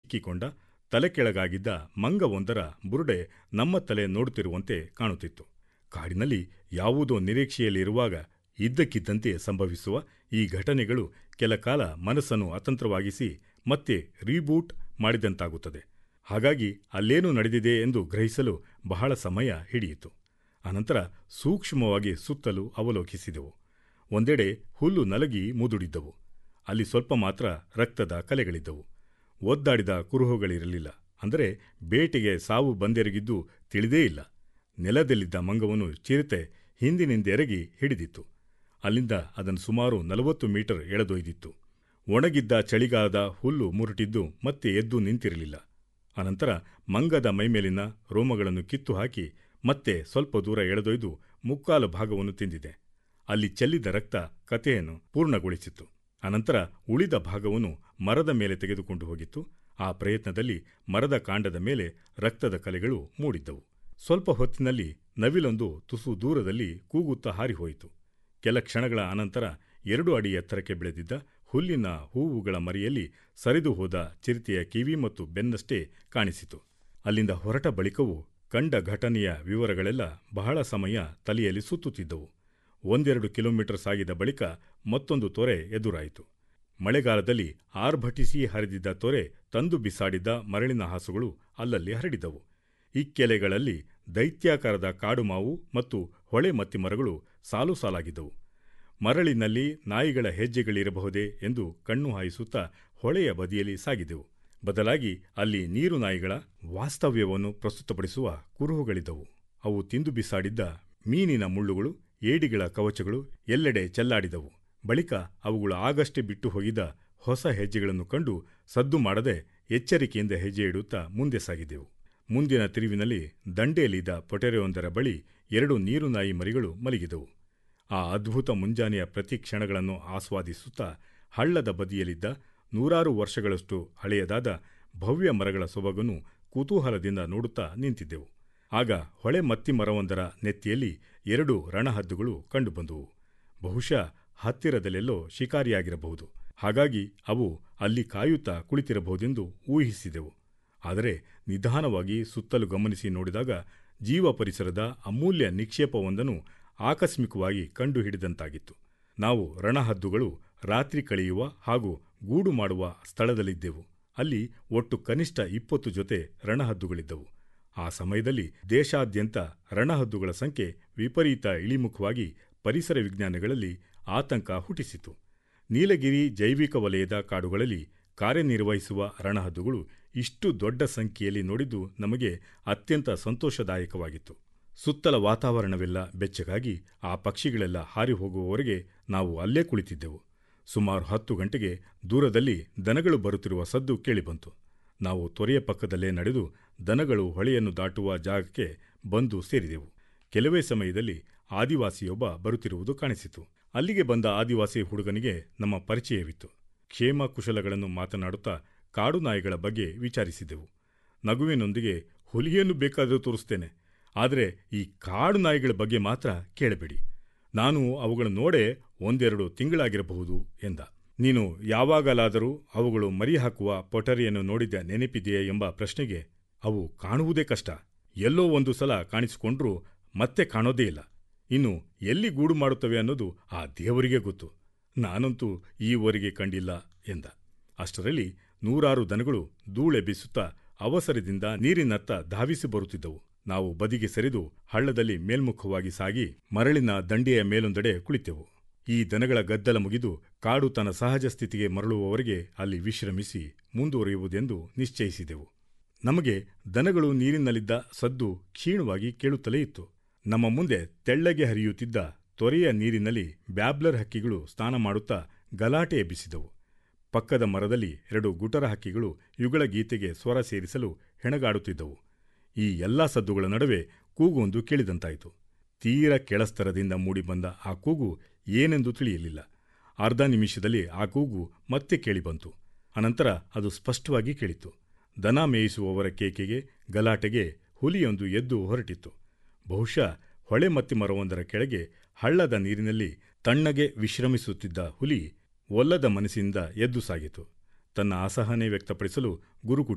ಸಿಕ್ಕಿಕೊಂಡ ತಲೆ ಕೆಳಗಾಗಿದ್ದ ಮಂಗವೊಂದರ ಬುರುಡೆ ನಮ್ಮ ತಲೆ ನೋಡುತ್ತಿರುವಂತೆ ಕಾಣುತ್ತಿತ್ತು ಕಾಡಿನಲ್ಲಿ ಯಾವುದೋ ನಿರೀಕ್ಷೆಯಲ್ಲಿರುವಾಗ ಇದ್ದಕ್ಕಿದ್ದಂತೆ ಸಂಭವಿಸುವ ಈ ಘಟನೆಗಳು ಕೆಲ ಕಾಲ ಮನಸ್ಸನ್ನು ಅತಂತ್ರವಾಗಿಸಿ ಮತ್ತೆ ರೀಬೂಟ್ ಮಾಡಿದಂತಾಗುತ್ತದೆ ಹಾಗಾಗಿ ಅಲ್ಲೇನು ನಡೆದಿದೆ ಎಂದು ಗ್ರಹಿಸಲು ಬಹಳ ಸಮಯ ಹಿಡಿಯಿತು ಅನಂತರ ಸೂಕ್ಷ್ಮವಾಗಿ ಸುತ್ತಲೂ ಅವಲೋಕಿಸಿದೆವು ಒಂದೆಡೆ ಹುಲ್ಲು ನಲಗಿ ಮುದುಡಿದ್ದವು ಅಲ್ಲಿ ಸ್ವಲ್ಪ ಮಾತ್ರ ರಕ್ತದ ಕಲೆಗಳಿದ್ದವು ಒದ್ದಾಡಿದ ಕುರುಹುಗಳಿರಲಿಲ್ಲ ಅಂದರೆ ಬೇಟೆಗೆ ಸಾವು ಬಂದೆರಗಿದ್ದು ತಿಳಿದೇ ಇಲ್ಲ ನೆಲದಲ್ಲಿದ್ದ ಮಂಗವನ್ನು ಚಿರತೆ ಹಿಂದಿನಿಂದೆರಗಿ ಹಿಡಿದಿತ್ತು ಅಲ್ಲಿಂದ ಅದನ್ನು ಸುಮಾರು ನಲವತ್ತು ಮೀಟರ್ ಎಳೆದೊಯ್ದಿತ್ತು ಒಣಗಿದ್ದ ಚಳಿಗಾಲದ ಹುಲ್ಲು ಮುರುಟಿದ್ದು ಮತ್ತೆ ಎದ್ದು ನಿಂತಿರಲಿಲ್ಲ ಅನಂತರ ಮಂಗದ ಮೈಮೇಲಿನ ರೋಮಗಳನ್ನು ಕಿತ್ತು ಹಾಕಿ ಮತ್ತೆ ಸ್ವಲ್ಪ ದೂರ ಎಳೆದೊಯ್ದು ಮುಕ್ಕಾಲು ಭಾಗವನ್ನು ತಿಂದಿದೆ ಅಲ್ಲಿ ಚೆಲ್ಲಿದ ರಕ್ತ ಕಥೆಯನ್ನು ಪೂರ್ಣಗೊಳಿಸಿತು ಅನಂತರ ಉಳಿದ ಭಾಗವನ್ನು ಮರದ ಮೇಲೆ ತೆಗೆದುಕೊಂಡು ಹೋಗಿತ್ತು ಆ ಪ್ರಯತ್ನದಲ್ಲಿ ಮರದ ಕಾಂಡದ ಮೇಲೆ ರಕ್ತದ ಕಲೆಗಳು ಮೂಡಿದ್ದವು ಸ್ವಲ್ಪ ಹೊತ್ತಿನಲ್ಲಿ ನವಿಲೊಂದು ತುಸು ದೂರದಲ್ಲಿ ಕೂಗುತ್ತಾ ಹಾರಿಹೋಯಿತು ಕೆಲ ಕ್ಷಣಗಳ ಅನಂತರ ಎರಡು ಅಡಿ ಎತ್ತರಕ್ಕೆ ಬೆಳೆದಿದ್ದ ಹುಲ್ಲಿನ ಹೂವುಗಳ ಮರಿಯಲ್ಲಿ ಸರಿದು ಹೋದ ಚಿರತೆಯ ಕಿವಿ ಮತ್ತು ಬೆನ್ನಷ್ಟೇ ಕಾಣಿಸಿತು ಅಲ್ಲಿಂದ ಹೊರಟ ಬಳಿಕವೂ ಕಂಡ ಘಟನೆಯ ವಿವರಗಳೆಲ್ಲ ಬಹಳ ಸಮಯ ತಲೆಯಲ್ಲಿ ಸುತ್ತುತ್ತಿದ್ದವು ಒಂದೆರಡು ಕಿಲೋಮೀಟರ್ ಸಾಗಿದ ಬಳಿಕ ಮತ್ತೊಂದು ತೊರೆ ಎದುರಾಯಿತು ಮಳೆಗಾಲದಲ್ಲಿ ಆರ್ಭಟಿಸಿ ಹರಿದಿದ್ದ ತೊರೆ ತಂದು ಬಿಸಾಡಿದ್ದ ಮರಳಿನ ಹಾಸುಗಳು ಅಲ್ಲಲ್ಲಿ ಹರಡಿದವು ಇಕ್ಕೆಲೆಗಳಲ್ಲಿ ದೈತ್ಯಾಕಾರದ ಕಾಡು ಮಾವು ಮತ್ತು ಹೊಳೆ ಮತ್ತಿಮರಗಳು ಸಾಲು ಸಾಲಾಗಿದ್ದವು ಮರಳಿನಲ್ಲಿ ನಾಯಿಗಳ ಹೆಜ್ಜೆಗಳಿರಬಹುದೇ ಎಂದು ಕಣ್ಣು ಹಾಯಿಸುತ್ತಾ ಹೊಳೆಯ ಬದಿಯಲ್ಲಿ ಸಾಗಿದೆವು ಬದಲಾಗಿ ಅಲ್ಲಿ ನೀರು ನಾಯಿಗಳ ವಾಸ್ತವ್ಯವನ್ನು ಪ್ರಸ್ತುತಪಡಿಸುವ ಕುರುಹುಗಳಿದ್ದವು ಅವು ತಿಂದು ಬಿಸಾಡಿದ್ದ ಮೀನಿನ ಮುಳ್ಳುಗಳು ಏಡಿಗಳ ಕವಚಗಳು ಎಲ್ಲೆಡೆ ಚೆಲ್ಲಾಡಿದವು ಬಳಿಕ ಅವುಗಳು ಆಗಷ್ಟೇ ಬಿಟ್ಟು ಹೋಗಿದ್ದ ಹೊಸ ಹೆಜ್ಜೆಗಳನ್ನು ಕಂಡು ಸದ್ದು ಮಾಡದೆ ಎಚ್ಚರಿಕೆಯಿಂದ ಹೆಜ್ಜೆ ಇಡುತ್ತಾ ಮುಂದೆ ಸಾಗಿದೆವು ಮುಂದಿನ ತಿರುವಿನಲ್ಲಿ ದಂಡೆಯಲ್ಲಿದ್ದ ಪೊಟೆರೆಯೊಂದರ ಬಳಿ ಎರಡು ನೀರು ನಾಯಿ ಮರಿಗಳು ಮಲಗಿದವು ಆ ಅದ್ಭುತ ಮುಂಜಾನೆಯ ಪ್ರತಿ ಕ್ಷಣಗಳನ್ನು ಆಸ್ವಾದಿಸುತ್ತಾ ಹಳ್ಳದ ಬದಿಯಲ್ಲಿದ್ದ ನೂರಾರು ವರ್ಷಗಳಷ್ಟು ಹಳೆಯದಾದ ಭವ್ಯ ಮರಗಳ ಸೊಬಗನ್ನು ಕುತೂಹಲದಿಂದ ನೋಡುತ್ತಾ ನಿಂತಿದ್ದೆವು ಆಗ ಹೊಳೆ ಮತ್ತಿ ಮರವೊಂದರ ನೆತ್ತಿಯಲ್ಲಿ ಎರಡು ರಣಹದ್ದುಗಳು ಕಂಡುಬಂದುವು ಬಹುಶಃ ಹತ್ತಿರದಲ್ಲೆಲ್ಲೋ ಶಿಕಾರಿಯಾಗಿರಬಹುದು ಹಾಗಾಗಿ ಅವು ಅಲ್ಲಿ ಕಾಯುತ್ತಾ ಕುಳಿತಿರಬಹುದೆಂದು ಊಹಿಸಿದೆವು ಆದರೆ ನಿಧಾನವಾಗಿ ಸುತ್ತಲೂ ಗಮನಿಸಿ ನೋಡಿದಾಗ ಜೀವ ಪರಿಸರದ ಅಮೂಲ್ಯ ನಿಕ್ಷೇಪವೊಂದನ್ನು ಆಕಸ್ಮಿಕವಾಗಿ ಕಂಡುಹಿಡಿದಂತಾಗಿತ್ತು ನಾವು ರಣಹದ್ದುಗಳು ರಾತ್ರಿ ಕಳೆಯುವ ಹಾಗೂ ಗೂಡು ಮಾಡುವ ಸ್ಥಳದಲ್ಲಿದ್ದೆವು ಅಲ್ಲಿ ಒಟ್ಟು ಕನಿಷ್ಠ ಇಪ್ಪತ್ತು ಜೊತೆ ರಣಹದ್ದುಗಳಿದ್ದವು ಆ ಸಮಯದಲ್ಲಿ ದೇಶಾದ್ಯಂತ ರಣಹದ್ದುಗಳ ಸಂಖ್ಯೆ ವಿಪರೀತ ಇಳಿಮುಖವಾಗಿ ಪರಿಸರ ವಿಜ್ಞಾನಿಗಳಲ್ಲಿ ಆತಂಕ ಹುಟ್ಟಿಸಿತು ನೀಲಗಿರಿ ಜೈವಿಕ ವಲಯದ ಕಾಡುಗಳಲ್ಲಿ ಕಾರ್ಯನಿರ್ವಹಿಸುವ ರಣಹದ್ದುಗಳು ಇಷ್ಟು ದೊಡ್ಡ ಸಂಖ್ಯೆಯಲ್ಲಿ ನೋಡಿದ್ದು ನಮಗೆ ಅತ್ಯಂತ ಸಂತೋಷದಾಯಕವಾಗಿತ್ತು ಸುತ್ತಲ ವಾತಾವರಣವೆಲ್ಲ ಬೆಚ್ಚಗಾಗಿ ಆ ಪಕ್ಷಿಗಳೆಲ್ಲ ಹಾರಿ ಹೋಗುವವರೆಗೆ ನಾವು ಅಲ್ಲೇ ಕುಳಿತಿದ್ದೆವು ಸುಮಾರು ಹತ್ತು ಗಂಟೆಗೆ ದೂರದಲ್ಲಿ ದನಗಳು ಬರುತ್ತಿರುವ ಸದ್ದು ಕೇಳಿಬಂತು ನಾವು ತೊರೆಯ ಪಕ್ಕದಲ್ಲೇ ನಡೆದು ದನಗಳು ಹೊಳೆಯನ್ನು ದಾಟುವ ಜಾಗಕ್ಕೆ ಬಂದು ಸೇರಿದೆವು ಕೆಲವೇ ಸಮಯದಲ್ಲಿ ಆದಿವಾಸಿಯೊಬ್ಬ ಬರುತ್ತಿರುವುದು ಕಾಣಿಸಿತು ಅಲ್ಲಿಗೆ ಬಂದ ಆದಿವಾಸಿ ಹುಡುಗನಿಗೆ ನಮ್ಮ ಪರಿಚಯವಿತ್ತು ಕ್ಷೇಮ ಕುಶಲಗಳನ್ನು ಮಾತನಾಡುತ್ತಾ ಕಾಡು ನಾಯಿಗಳ ಬಗ್ಗೆ ವಿಚಾರಿಸಿದೆವು ನಗುವಿನೊಂದಿಗೆ ಹುಲಿಯನ್ನು ಬೇಕಾದರೂ ತೋರಿಸ್ತೇನೆ ಆದರೆ ಈ ಕಾಡು ನಾಯಿಗಳ ಬಗ್ಗೆ ಮಾತ್ರ ಕೇಳಬೇಡಿ ನಾನು ಅವುಗಳನ್ನು ನೋಡೇ ಒಂದೆರಡು ತಿಂಗಳಾಗಿರಬಹುದು ಎಂದ ನೀನು ಯಾವಾಗಲಾದರೂ ಅವುಗಳು ಮರಿ ಹಾಕುವ ಪೊಟರಿಯನ್ನು ನೋಡಿದ ನೆನಪಿದೆಯೇ ಎಂಬ ಪ್ರಶ್ನೆಗೆ ಅವು ಕಾಣುವುದೇ ಕಷ್ಟ ಎಲ್ಲೋ ಒಂದು ಸಲ ಕಾಣಿಸಿಕೊಂಡ್ರೂ ಮತ್ತೆ ಕಾಣೋದೇ ಇಲ್ಲ ಇನ್ನು ಎಲ್ಲಿ ಗೂಡು ಮಾಡುತ್ತವೆ ಅನ್ನೋದು ಆ ದೇವರಿಗೆ ಗೊತ್ತು ನಾನಂತೂ ಈವರೆಗೆ ಕಂಡಿಲ್ಲ ಎಂದ ಅಷ್ಟರಲ್ಲಿ ನೂರಾರು ದನಗಳು ಧೂಳೆಬ್ಬಿಸುತ್ತಾ ಅವಸರದಿಂದ ನೀರಿನತ್ತ ಧಾವಿಸಿ ಬರುತ್ತಿದ್ದವು ನಾವು ಬದಿಗೆ ಸರಿದು ಹಳ್ಳದಲ್ಲಿ ಮೇಲ್ಮುಖವಾಗಿ ಸಾಗಿ ಮರಳಿನ ದಂಡೆಯ ಮೇಲೊಂದೆಡೆ ಕುಳಿತೆವು ಈ ದನಗಳ ಗದ್ದಲ ಮುಗಿದು ಕಾಡು ತನ್ನ ಸಹಜ ಸ್ಥಿತಿಗೆ ಮರಳುವವರೆಗೆ ಅಲ್ಲಿ ವಿಶ್ರಮಿಸಿ ಮುಂದುವರಿಯುವುದೆಂದು ನಿಶ್ಚಯಿಸಿದೆವು ನಮಗೆ ದನಗಳು ನೀರಿನಲ್ಲಿದ್ದ ಸದ್ದು ಕ್ಷೀಣವಾಗಿ ಕೇಳುತ್ತಲೇ ಇತ್ತು ನಮ್ಮ ಮುಂದೆ ತೆಳ್ಳಗೆ ಹರಿಯುತ್ತಿದ್ದ ತೊರೆಯ ನೀರಿನಲ್ಲಿ ಬ್ಯಾಬ್ಲರ್ ಹಕ್ಕಿಗಳು ಸ್ನಾನ ಮಾಡುತ್ತಾ ಗಲಾಟೆ ಎಬ್ಬಿಸಿದವು ಪಕ್ಕದ ಮರದಲ್ಲಿ ಎರಡು ಗುಟರ ಹಕ್ಕಿಗಳು ಯುಗಳ ಗೀತೆಗೆ ಸ್ವರ ಸೇರಿಸಲು ಹೆಣಗಾಡುತ್ತಿದ್ದವು ಈ ಎಲ್ಲಾ ಸದ್ದುಗಳ ನಡುವೆ ಕೂಗೊಂದು ಕೇಳಿದಂತಾಯಿತು ತೀರ ಕೆಳಸ್ತರದಿಂದ ಮೂಡಿಬಂದ ಆ ಕೂಗು ಏನೆಂದು ತಿಳಿಯಲಿಲ್ಲ ಅರ್ಧ ನಿಮಿಷದಲ್ಲಿ ಆ ಕೂಗು ಮತ್ತೆ ಕೇಳಿಬಂತು ಅನಂತರ ಅದು ಸ್ಪಷ್ಟವಾಗಿ ಕೇಳಿತು ದನ ಮೇಯಿಸುವವರ ಕೇಕೆಗೆ ಗಲಾಟೆಗೆ ಹುಲಿಯೊಂದು ಎದ್ದು ಹೊರಟಿತ್ತು ಬಹುಶಃ ಹೊಳೆ ಮತ್ತಿ ಮರವೊಂದರ ಕೆಳಗೆ ಹಳ್ಳದ ನೀರಿನಲ್ಲಿ ತಣ್ಣಗೆ ವಿಶ್ರಮಿಸುತ್ತಿದ್ದ ಹುಲಿ ಒಲ್ಲದ ಮನಸ್ಸಿಂದ ಎದ್ದು ಸಾಗಿತು ತನ್ನ ಅಸಹನೆ ವ್ಯಕ್ತಪಡಿಸಲು ಗುರುಕುಟಿ